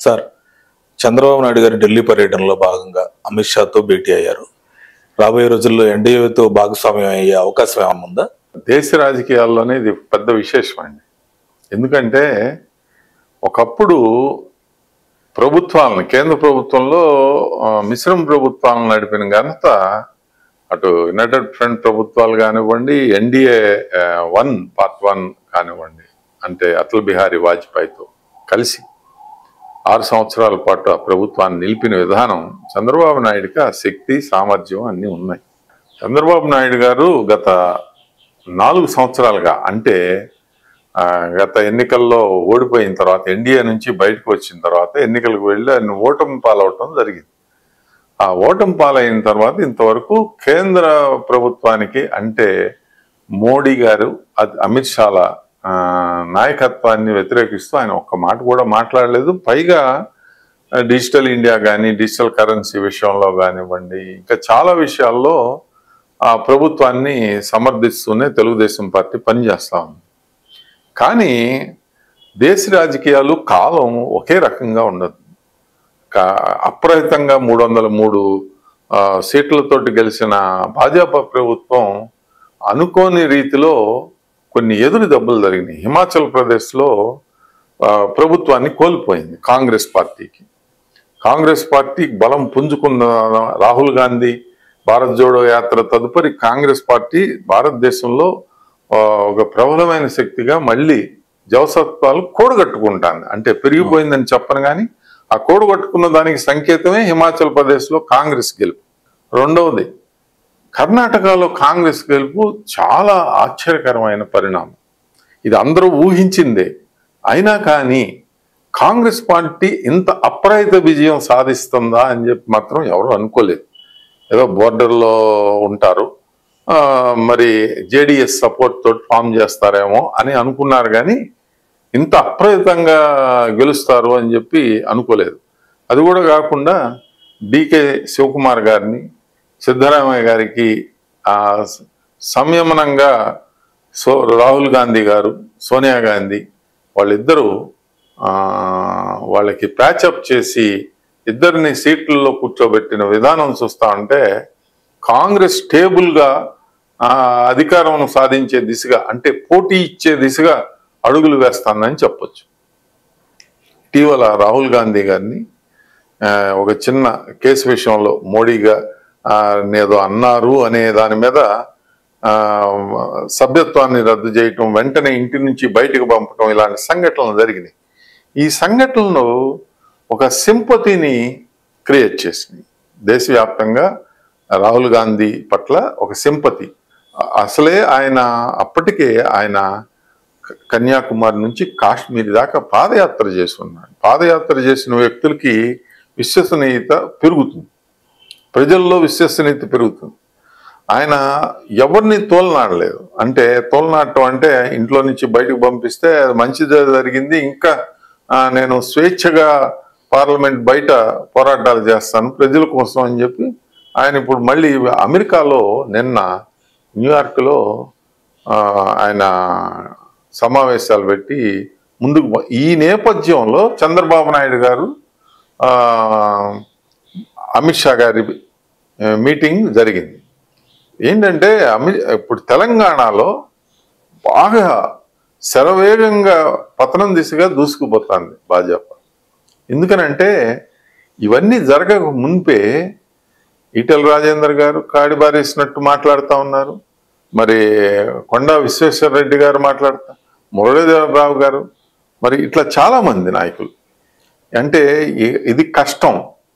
Sir Chandrababu Naidu గారి ఢిల్లీ పర్యటనలో భాగంగా అమిత్ షాతో భేటీ అయ్యారు రాబోయే రోజుల్లో ఎన్డీఏతో భాగస్వామ్యం అయ్యే అవకాశం ఏమైనా ఉందా దేశ రాజకీయాల్లోనే ఇది పెద్ద విశేషం అండి ఎందుకంటే ఒకప్పుడు ప్రభుత్వాలను కేంద్ర ప్రభుత్వంలో ఆ, మిశ్రమ ప్రభుత్వాలను నడిపిన ఘనత అటు యునైటెడ్ ఫ్రంట్ ప్రభుత్వాలు కానివ్వండి ఎన్డీఏ వన్ పార్ట్ వన్ కానివ్వండి అంటే అటల్ బిహారీ వాజ్పేయితో కలిసి ఆరు సంవత్సరాల పాటు ఆ ప్రభుత్వాన్ని నిలిపిన విధానం చంద్రబాబు నాయుడుకి ఆ శక్తి సామర్థ్యం అన్నీ ఉన్నాయి చంద్రబాబు నాయుడు గారు గత నాలుగు సంవత్సరాలుగా అంటే ఆ, గత ఎన్నికల్లో ఓడిపోయిన తర్వాత ఎన్డీఏ నుంచి బయటకు వచ్చిన తర్వాత ఎన్నికలకు వెళ్ళి ఆయన ఓటమి పాలవటం జరిగింది ఆ ఓటమి పాలైన తర్వాత ఇంతవరకు కేంద్ర ప్రభుత్వానికి అంటే మోడీ గారు అది అమిత్ షాల ఆ, నాయకత్వాన్ని వ్యతిరేకిస్తూ ఆయన ఒక్క మాట కూడా మాట్లాడలేదు పైగా ఆ, డిజిటల్ ఇండియా కానీ డిజిటల్ కరెన్సీ విషయంలో కానివ్వండి ఇంకా చాలా విషయాల్లో ఆ ప్రభుత్వాన్ని సమర్థిస్తూనే తెలుగుదేశం పార్టీ పనిచేస్తా ఉంది కానీ దేశ రాజకీయాలు కాలం ఒకే రకంగా ఉండదు కా- అప్రహితంగా మూడు వందల మూడు ఆ, సీట్లతోటి గెలిచిన భాజపా ప్రభుత్వం అనుకోని రీతిలో కొన్ని ఎదురు దెబ్బలు జరిగినాయి హిమాచల్ ప్రదేశ్లో ఆ, ప్రభుత్వాన్ని కోల్పోయింది కాంగ్రెస్ పార్టీకి కాంగ్రెస్ పార్టీ బలం పుంజుకున్న రాహుల్ గాంధీ భారత్ జోడో యాత్ర తదుపరి కాంగ్రెస్ పార్టీ భారతదేశంలో ఆ, ఒక ప్రబలమైన శక్తిగా మళ్ళీ జవసత్వాలు కూడగట్టుకుంటాను అంటే పెరిగిపోయిందని చెప్పను కానీ ఆ కూడగట్టుకున్న దానికి సంకేతమే హిమాచల్ ప్రదేశ్లో కాంగ్రెస్ గెలుపు రెండవది కర్ణాటకలో కాంగ్రెస్ గెలుపు చాలా ఆశ్చర్యకరమైన పరిణామం ఇది అందరూ ఊహించిందే అయినా కానీ కాంగ్రెస్ పార్టీ ఇంత అప్రాయిత విజయం సాధిస్తుందా అని చెప్పి మాత్రం ఎవరు అనుకోలేదు ఏదో బోర్డర్లో ఉంటారు ఆ, మరి జేడిఎస్ సపోర్ట్ తోటి ఫామ్ చేస్తారేమో అని అనుకున్నారు కానీ ఇంత అప్రయతంగా గెలుస్తారు అని చెప్పి అనుకోలేదు అది కూడా కాకుండా డికే శివకుమార్ గారిని సిద్ధరామయ్య గారికి ఆ స- సంయమనంగా సో రాహుల్ గాంధీ గారు సోనియా గాంధీ వాళ్ళిద్దరూ ఆ, వాళ్ళకి ప్యాచప్ చేసి ఇద్దరిని సీట్లలో కూర్చోబెట్టిన విధానం చూస్తా ఉంటే కాంగ్రెస్ స్టేబుల్గా ఆ, అధికారం సాధించే దిశగా అంటే పోటీ ఇచ్చే దిశగా అడుగులు వేస్తానని చెప్పొచ్చు ఇటీవల రాహుల్ గాంధీ గారిని ఆ, ఒక చిన్న కేసు విషయంలో మోడీగా ఆ, ఏదో అన్నారు అనే దాని మీద ఆ, సభ్యత్వాన్ని రద్దు చేయటం వెంటనే ఇంటి నుంచి బయటకు పంపటం ఇలాంటి సంఘటనలు జరిగినాయి ఈ సంఘటనలు ఒక సింపతిని క్రియేట్ చేసినాయి దేశవ్యాప్తంగా రాహుల్ గాంధీ పట్ల ఒక సింపతి అసలే ఆయన అప్పటికే ఆయన క- కన్యాకుమారి నుంచి కాశ్మీర్ దాకా పాదయాత్ర చేసి ఉన్నాడు పాదయాత్ర చేసిన వ్యక్తులకి విశ్వసనీయత పెరుగుతుంది ప్రజల్లో విశ్వసనీయత పెరుగుతుంది ఆయన ఎవరిని తోలనాడలేదు అంటే తోలనాడటం అంటే ఇంట్లో నుంచి బయటకు పంపిస్తే అది మంచిదే జరిగింది ఇంకా ఆ, నేను స్వేచ్ఛగా పార్లమెంట్ బయట పోరాటాలు చేస్తాను ప్రజల కోసం అని చెప్పి ఆయన ఇప్పుడు మళ్ళీ అమెరికాలో నిన్న న్యూయార్క్లో ఆ, ఆయన సమావేశాలు పెట్టి ముందుకు పో- ఈ నేపథ్యంలో చంద్రబాబు నాయుడు గారు ఆ, అమిత్ షా గారి ఆ, మీటింగ్ జరిగింది ఏంటంటే అమి ఇప్పుడు తెలంగాణలో బాగా శరవేగంగా పతనం దిశగా దూసుకుపోతుంది భాజపా ఎందుకనంటే ఇవన్నీ జరగక మున్పే ఈటెల రాజేందర్ గారు కాడిబారేసినట్టు మాట్లాడుతూ ఉన్నారు మరి కొండా విశ్వేశ్వర రెడ్డి గారు మాట్లాడుతా మురళీధరరావు గారు మరి ఇట్లా చాలా మంది నాయకులు అంటే ఇ- ఇది కష్టం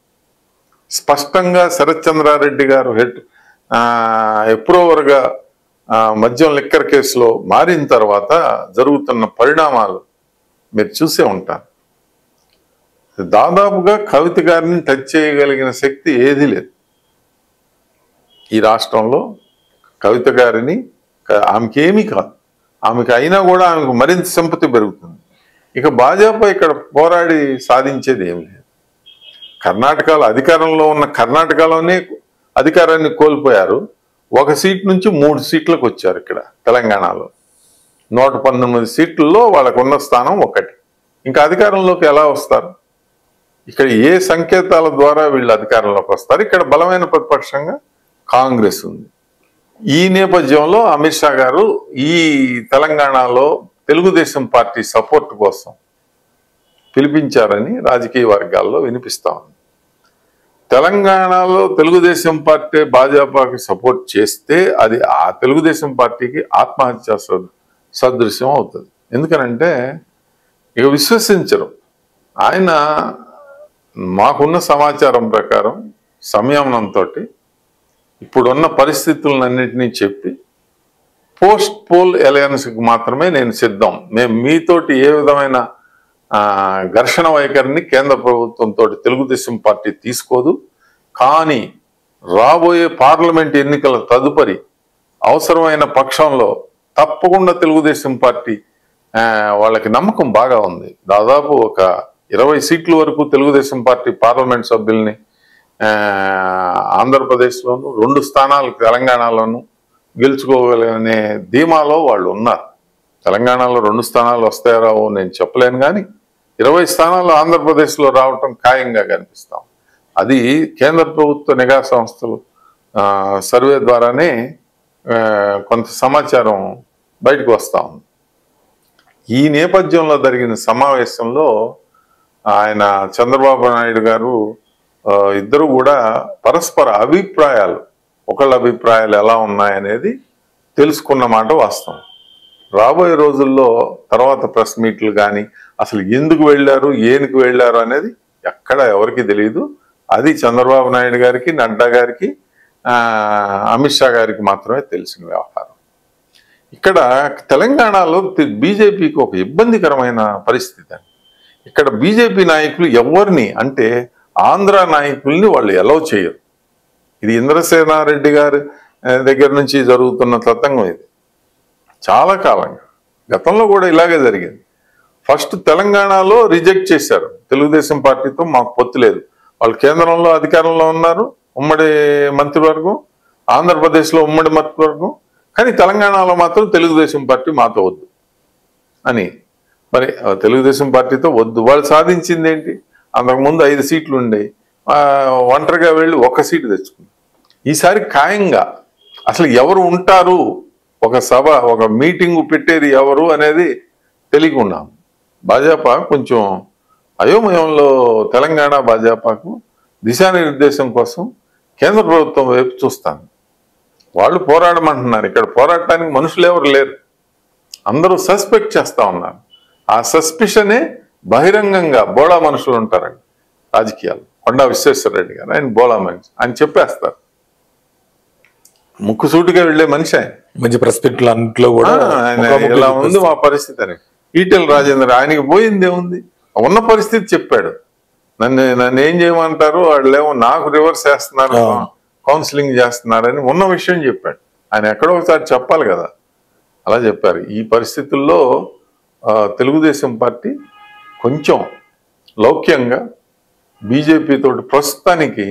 స్పష్టంగా శరత్ చంద్రారెడ్డి గారు హెడ్ ఎప్రూవర్గా మద్యం లిక్కర్ కేసులో మారిన తర్వాత జరుగుతున్న పరిణామాలు మీరు చూసే ఉంటారు దాదాపుగా కవిత గారిని టచ్ చేయగలిగిన శక్తి ఏదీ లేదు ఈ రాష్ట్రంలో కవిత గారిని క- ఆమెకి ఏమీ కాదు ఆమెకి అయినా కూడా ఆమెకు మరింత సింపతి పెరుగుతుంది ఇక భాజపా ఇక్కడ పోరాడి సాధించేది ఏం లేదు కర్ణాటకలో అధికారంలో ఉన్న కర్ణాటకలోనే అధికారాన్ని కోల్పోయారు ఒక సీట్ నుంచి మూడు సీట్లకు వచ్చారు ఇక్కడ తెలంగాణలో నూట పంతొమ్మిది సీట్లలో వాళ్ళకు ఉన్న స్థానం ఒకటి ఇంకా అధికారంలోకి ఎలా వస్తారు ఇక్కడ ఏ సంకేతాల ద్వారా వీళ్ళు అధికారంలోకి వస్తారు ఇక్కడ బలమైన ప్రతిపక్షంగా కాంగ్రెస్ ఉంది ఈ నేపథ్యంలో అమిత్ షా గారు ఈ తెలంగాణలో తెలుగుదేశం పార్టీ సపోర్ట్ కోసం పిలిపించారని రాజకీయ వర్గాల్లో వినిపిస్తా ఉంది తెలంగాణలో తెలుగుదేశం పార్టీ భాజపాకి సపోర్ట్ చేస్తే అది ఆ తెలుగుదేశం పార్టీకి ఆత్మహత్య సద్- సదృశ్యం అవుతుంది ఎందుకనంటే ఇక విశ్వసించరు ఆయన మాకున్న సమాచారం ప్రకారం సంయమనంతో ఇప్పుడున్న పరిస్థితులన్నింటినీ చెప్పి పోస్ట్ పోల్ అలయన్స్కి మాత్రమే నేను సిద్ధం మేము మీతోటి ఏ విధమైన ఆ, ఘర్షణ వైఖరిని కేంద్ర ప్రభుత్వంతో తెలుగుదేశం పార్టీ తీసుకోదు కానీ రాబోయే పార్లమెంట్ ఎన్నికల తదుపరి అవసరమైన పక్షంలో తప్పకుండా తెలుగుదేశం పార్టీ ఆ, వాళ్ళకి నమ్మకం బాగా ఉంది దాదాపు ఒక ఇరవై సీట్ల వరకు తెలుగుదేశం పార్టీ పార్లమెంట్ సభ్యుల్ని ఆ, ఆంధ్రప్రదేశ్లోను రెండు స్థానాలు తెలంగాణలోను గెలుచుకోగలనే ధీమాలో వాళ్ళు ఉన్నారు తెలంగాణలో రెండు స్థానాలు వస్తాయో రావో నేను చెప్పలేను కానీ ఇరవై స్థానాలు ఆంధ్రప్రదేశ్లో రావటం ఖాయంగా కనిపిస్తాం అది కేంద్ర ప్రభుత్వ నిఘా సంస్థలు ఆ, సర్వే ద్వారానే ఆ, కొంత సమాచారం బయటకు వస్తా ఉంది ఈ నేపథ్యంలో జరిగిన సమావేశంలో ఆయన చంద్రబాబు నాయుడు గారు ఆ, ఇద్దరు కూడా పరస్పర అభిప్రాయాలు ఒకళ్ళ అభిప్రాయాలు ఎలా ఉన్నాయనేది తెలుసుకున్న మాట వాస్తవం రాబోయే రోజుల్లో తర్వాత ప్రెస్ మీట్లు కానీ అసలు ఎందుకు వెళ్ళారు ఏనికి వెళ్ళారు అనేది ఎక్కడ ఎవరికి తెలియదు అది చంద్రబాబు నాయుడు గారికి నడ్డా గారికి ఆ, అమిత్ షా గారికి మాత్రమే తెలిసిన వ్యవహారం ఇక్కడ తెలంగాణలో బీజేపీకి ఒక ఇబ్బందికరమైన పరిస్థితి అండి ఇక్కడ బీజేపీ నాయకులు ఎవరిని అంటే ఆంధ్ర నాయకుల్ని వాళ్ళు ఎలవ్ చేయరు ఇది ఇంద్రసేనారెడ్డి గారి ఆ, దగ్గర నుంచి జరుగుతున్న తతంగం ఇది చాలా కాలంగా గతంలో కూడా ఇలాగే జరిగింది ఫస్ట్ తెలంగాణలో రిజెక్ట్ చేశారు తెలుగుదేశం పార్టీతో మాకు పొత్తు లేదు వాళ్ళు కేంద్రంలో అధికారంలో ఉన్నారు ఉమ్మడి మంత్రివర్గం ఆంధ్రప్రదేశ్లో ఉమ్మడి మంత్రివర్గం కానీ తెలంగాణలో మాత్రం తెలుగుదేశం పార్టీ మాతో వద్దు అని మరి ఆ తెలుగుదేశం పార్టీతో వద్దు వాళ్ళు సాధించింది ఏంటి అంతకుముందు ఐదు సీట్లు ఉండేవి ఆ, ఒంటరిగా వెళ్ళి ఒక సీటు తెచ్చుకుంది ఈసారి ఖాయంగా అసలు ఎవరు ఉంటారు ఒక సభ ఒక మీటింగ్ పెట్టేది ఎవరు అనేది తెలియకున్నాం భాజపా కొంచెం అయోమయంలో తెలంగాణ భాజపాకు దిశానిర్దేశం కోసం కేంద్ర ప్రభుత్వం వైపు చూస్తాను వాళ్ళు పోరాడమంటున్నారు ఇక్కడ పోరాడటానికి మనుషులు ఎవరు లేరు అందరూ సస్పెక్ట్ చేస్తా ఉన్నారు ఆ సస్పిషనే బహిరంగంగా బోళా మనుషులు ఉంటారండి రాజకీయాలు కొండా విశ్వేశ్వరరెడ్డి గారు ఆయన బోళా మనిషి ఆయన చెప్పేస్తారు ముక్కుసూటిగా వెళ్ళే మనిషి ఆయన మంచి ప్రెస్ మీట్లు అన్నింటిలో కూడా ఆ, ఆయన ముఖాముఖి ఇలా ఉంది మా పరిస్థితి అని ఈటెల రాజేంద్ర ఆయనకి పోయింది ఏముంది ఉన్న పరిస్థితి చెప్పాడు నన్ను నన్ను ఏం చేయమంటారు వాళ్ళేమో నాకు రివర్స్ చేస్తున్నారు ఆ. కౌన్సిలింగ్ చేస్తున్నారని ఉన్న విషయం చెప్పాడు ఆయన ఎక్కడో ఒకసారి చెప్పాలి కదా అలా చెప్పారు ఈ పరిస్థితుల్లో ఆ, తెలుగుదేశం పార్టీ కొంచెం లౌక్యంగా బీజేపీ తోటి ప్రస్తుతానికి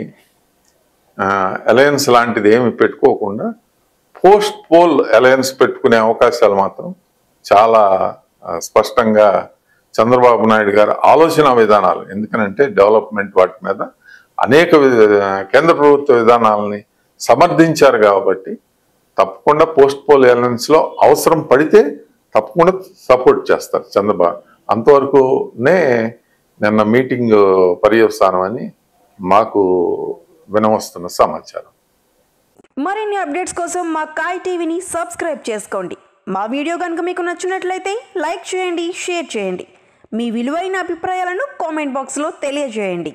అలయన్స్ లాంటిది ఏమి పెట్టుకోకుండా పోస్ట్ పోల్ అలయన్స్ పెట్టుకునే అవకాశాలు మాత్రం చాలా ఆ, స్పష్టంగా చంద్రబాబు నాయుడు గారి ఆలోచన విధానాలు ఎందుకనంటే డెవలప్మెంట్ వాటి మీద అనేక వి- కేంద్ర ప్రభుత్వ విధానాలని సమర్థించారు కాబట్టి తప్పకుండా పోస్ట్ పోల్ అలయన్స్ లో అవసరం పడితే తప్పకుండా సపోర్ట్ చేస్తారు చంద్రబాబు అంతవరకునే నిన్న మీటింగ్ పర్యవసానం అని మాకు వినవస్తున్న సమాచారం మరిన్ని అప్డేట్స్ కోసం మా కాయ్ టీవీని సబ్స్క్రైబ్ చేసుకోండి మా వీడియో కనుక మీకు నచ్చినట్లయితే లైక్ చేయండి షేర్ చేయండి మీ విలువైన అభిప్రాయాలను కామెంట్ బాక్స్లో తెలియజేయండి